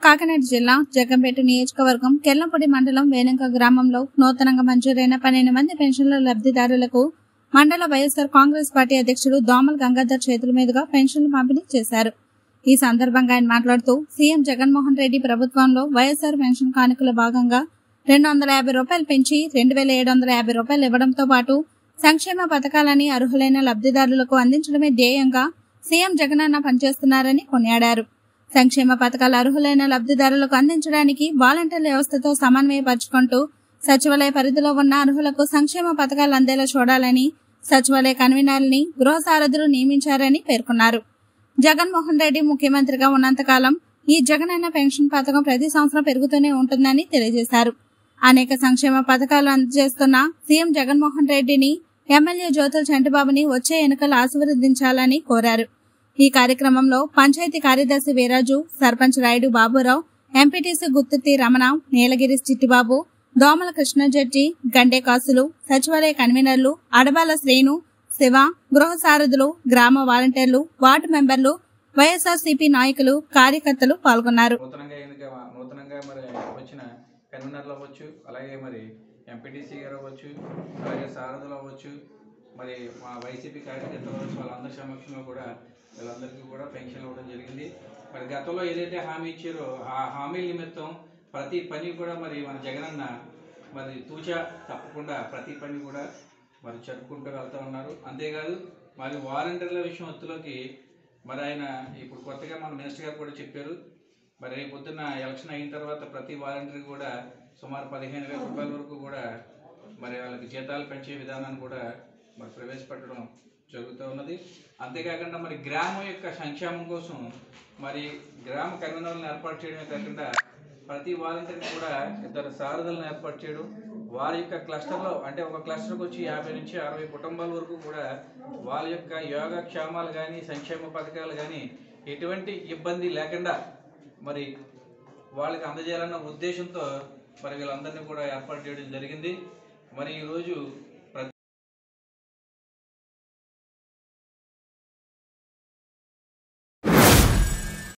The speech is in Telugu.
కాకినాడ జిల్లా జగంపేట నియోజకవర్గం కెల్లంపూడి మండలం వేనంక గ్రామంలో నూతనంగా మంజూరైన పన్నెండు మంది పెన్షన్ల లబ్ధిదారులకు మండల వైఎస్ఆర్ కాంగ్రెస్ పార్టీ అధ్యక్షుడు దోమల గంగాధర్ చేతుల మీదుగా పెన్షన్లు పంపిణీ చేశారు ఈ సందర్భంగా ఆయన మాట్లాడుతూ సీఎం జగన్మోహన్ రెడ్డి ప్రభుత్వంలో వైఎస్ఆర్ పెన్షన్ కానుకల భాగంగా రెండు వందల యాభై రూపాయలు పెంచి రెండు వేల ఏడు వందల యాభై రూపాయలు ఇవ్వడంతో పాటు సంక్షేమ పథకాలని అర్హులైన లబ్ధిదారులకు అందించడమే ధ్యేయంగా సీఎం జగనన్న పనిచేస్తున్నారని కొనియాడారు సంక్షేమ పథకాల అర్హులైన లబ్ధిదారులకు అందించడానికి వాలంటీర్ వ్యవస్థతో సమన్వయపరుచుకుంటూ సచివాలయ పరిధిలో ఉన్న అర్హులకు సంక్షేమ పథకాలు అందేలా చూడాలని సచివాలయ కన్వీనర్ని గృహ సారథులు నియమించారని పేర్కొన్నారు జగన్మోహన్ రెడ్డి ముఖ్యమంత్రిగా ఉన్నంతకాలం ఈ జగనన్న పెన్షన్ పథకం ప్రతి సంవత్సరం పెరుగుతూనే ఉంటుందని తెలియజేశారు అనేక సంక్షేమ పథకాలు అందజేస్తున్న సీఎం జగన్మోహన్ రెడ్డిని ఎమ్మెల్యే జ్యోతుల చంటిబాబుని వచ్చే ఎన్నికలు ఆశీర్వదించాలని కోరారు ఈ కార్యక్రమంలో పంచాయతీ కార్యదర్శి వీరాజు సర్పంచ్ రాయుడు బాబురావు ఎంపీటీసీ గుత్తుతి రమణ నీలగిరి చిట్టిబాబు దోమల కృష్ణ జడ్జి గండే కాసులు సచివాలయ కన్వీనర్లు అడబాల శ్రేణు శివ గృహ సారథులు గ్రామ వాలంటీర్లు వార్డు మెంబర్లు వైఎస్ఆర్సీపీ నాయకులు కార్యకర్తలు పాల్గొన్నారు నూతనంగా ఎన్నిక నూతనంగా మరి వచ్చిన కన్వీనర్లు అవ్వచ్చు అలాగే మరి ఎంపీటీసీ గారు అవ్వచ్చు అలాగే సారథులు అవ్వచ్చు మరి మా వైసీపీ కార్యకర్తలు అవ్వచ్చు వాళ్ళందరి సమక్షంలో కూడా వీళ్ళందరికీ కూడా పెన్షన్ ఇవ్వడం జరిగింది మరి గతంలో ఏదైతే హామీ ఇచ్చారో ఆ హామీల నిమిత్తం ప్రతి పని కూడా మరి మన జగనన్న మరి తూచా తప్పకుండా ప్రతి పని కూడా మరి జరుపుకుంటూ వెళ్తూ ఉన్నారు అంతేకాదు మరి వాలంటీర్ల విషయం ఒత్తులోకి మరి ఆయన ఇప్పుడు కొత్తగా మన మినిస్టర్ గారు కూడా చెప్పారు మరి రేపు పొద్దున్న ఎలక్షన్ అయిన తర్వాత ప్రతి వాలంటీర్ కూడా సుమారు పదిహేను వేల రూపాయల వరకు కూడా మరి వాళ్ళకి జీతాలు పెంచే విధానాన్ని కూడా మరి ప్రవేశపెట్టడం జరుగుతూ ఉన్నది అంతేకాకుండా మరి గ్రామం యొక్క సంక్షేమం కోసం మరి గ్రామ కన్వీనర్లను ఏర్పాటు చేయడమే కాకుండా ప్రతి వాలంటీర్కి కూడా ఇద్దరు సారథులను ఏర్పాటు చేయడం వారి యొక్క క్లస్టర్లో అంటే ఒక క్లస్టర్కి వచ్చి యాభై నుంచి అరవై కుటుంబాల వరకు కూడా వాళ్ళ యొక్క యోగక్షేమాలు కానీ సంక్షేమ పథకాలు కానీ ఎటువంటి ఇబ్బంది లేకుండా మరి వాళ్ళకి అందజేయాలన్న ఉద్దేశంతో మరి వీళ్ళందరినీ కూడా ఏర్పాటు చేయడం జరిగింది మరి ఈరోజు